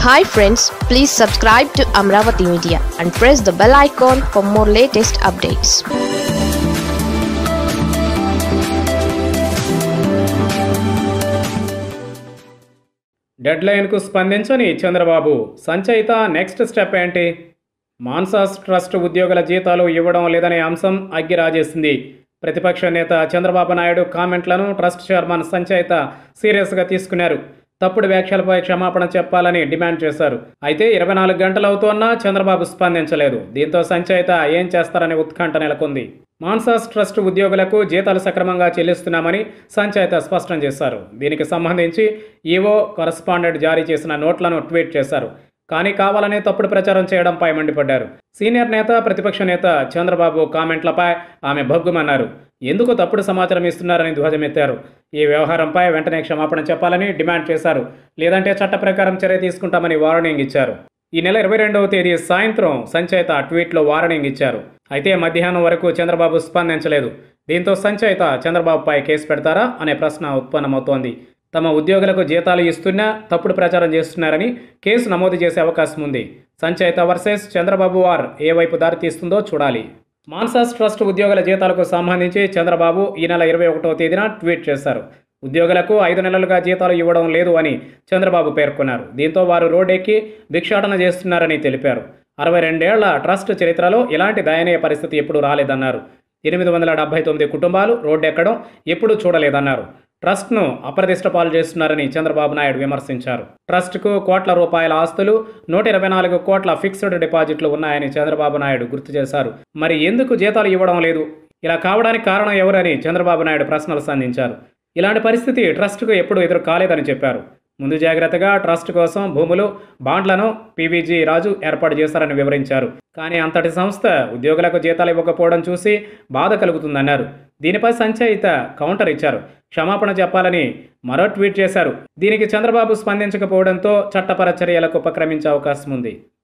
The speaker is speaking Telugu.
hi friends please subscribe to Amaravati media and press the bell icon for more latest updates డెడ్లైన్కు స్పందించని చంద్రబాబు సంచయిత నెక్స్ట్ స్టెప్ ఏంటి మాన్సాస్ ట్రస్ట్ ఉద్యోగుల జీతాలు ఇవ్వడం లేదనే అంశం అగ్గి రాజేసింది ప్రతిపక్ష నేత చంద్రబాబు నాయుడు కామెంట్లను ట్రస్ట్ చైర్మన్ సంచయిత సీరియస్గా తీసుకున్నారు తప్పుడు వ్యాఖ్యలపై క్షమాపణ చెప్పాలని డిమాండ్ చేశారు అయితే ఇరవై నాలుగు గంటలు అవుతోన్నా చంద్రబాబు స్పందించలేదు దీంతో సంచయిత ఏం చేస్తారనే ఉత్కంఠ నెలకొంది మాన్సాస్ ట్రస్ట్ ఉద్యోగులకు జీతాలు సక్రమంగా చెల్లిస్తున్నామని సంచయిత స్పష్టం చేశారు దీనికి సంబంధించి ఈవో కరస్పాండెంట్ జారీ చేసిన నోట్లను ట్వీట్ చేశారు కానీ కావాలనే తప్పుడు ప్రచారం చేయడంపై మండిపడ్డారు సీనియర్ నేత ప్రతిపక్ష నేత చంద్రబాబు కామెంట్లపై ఆమె భగ్గుమన్నారు ఎందుకు తప్పుడు సమాచారం ఇస్తున్నారని ధ్వజమెత్తారు ఈ వ్యవహారంపై వెంటనే క్షమాపణ చెప్పాలని డిమాండ్ చేశారు లేదంటే చట్ట ప్రకారం చర్య తీసుకుంటామని వార్నింగ్ ఇచ్చారు ఈ నెల ఇరవై రెండవ తేదీ సాయంత్రం సంచయిత ట్వీట్లో వార్నింగ్ ఇచ్చారు అయితే మధ్యాహ్నం వరకు చంద్రబాబు స్పందించలేదు దీంతో సంచయిత చంద్రబాబుపై కేసు పెడతారా అనే ప్రశ్న ఉత్పన్నమవుతోంది తమ ఉద్యోగులకు జీతాలు ఇస్తున్నా తప్పుడు ప్రచారం చేస్తున్నారని కేసు నమోదు చేసే అవకాశం ఉంది సంచయిత వర్సెస్ చంద్రబాబు వార్ ఏ వైపు దారితీస్తుందో చూడాలి మాన్సాస్ ట్రస్ట్ ఉద్యోగుల జీతాలకు సంబంధించి చంద్రబాబు ఈ నెల ఇరవై ఒకటో తేదీన ట్వీట్ చేశారు ఉద్యోగులకు ఐదు నెలలుగా జీతాలు ఇవ్వడం లేదు అని చంద్రబాబు పేర్కొన్నారు దీంతో వారు రోడ్డెక్కి భిక్షాటన చేస్తున్నారని తెలిపారు అరవై రెండేళ్ల ట్రస్ట్ చరిత్రలో ఇలాంటి దయనీయ పరిస్థితి ఎప్పుడూ రాలేదన్నారు ఎనిమిది వందల డెబ్బై తొమ్మిది కుటుంబాలు రోడ్డెక్కడం ఎప్పుడూ చూడలేదన్నారు ట్రస్ట్ను అప్రదిష్ట పాలు చేస్తున్నారని చంద్రబాబు నాయుడు విమర్శించారు ట్రస్ట్కు కోట్ల రూపాయల ఆస్తులు నూట ఇరవై నాలుగు కోట్ల ఫిక్స్డ్ డిపాజిట్లు ఉన్నాయని చంద్రబాబు నాయుడు గుర్తు చేశారు మరి ఎందుకు జీతాలు ఇవ్వడం లేదు ఇలా కావడానికి కారణం ఎవరని చంద్రబాబు నాయుడు ప్రశ్నలు సంధించారు ఇలాంటి పరిస్థితి ట్రస్ట్కు ఎప్పుడూ ఎదురు కాలేదని చెప్పారు ముందు జాగ్రత్తగా ట్రస్ట్ కోసం భూములు బాండ్లను పీవీజీ రాజు ఏర్పాటు చేశారని వివరించారు కానీ అంతటి సంస్థ ఉద్యోగులకు జీతాలు ఇవ్వకపోవడం చూసి బాధ కలుగుతుందన్నారు దీనిపై సంచయిత కౌంటర్ ఇచ్చారు క్షమాపణ చెప్పాలని మరో ట్వీట్ చేశారు దీనికి చంద్రబాబు స్పందించకపోవడంతో చట్టపర చర్యలకు ఉపక్రమించే అవకాశం ఉంది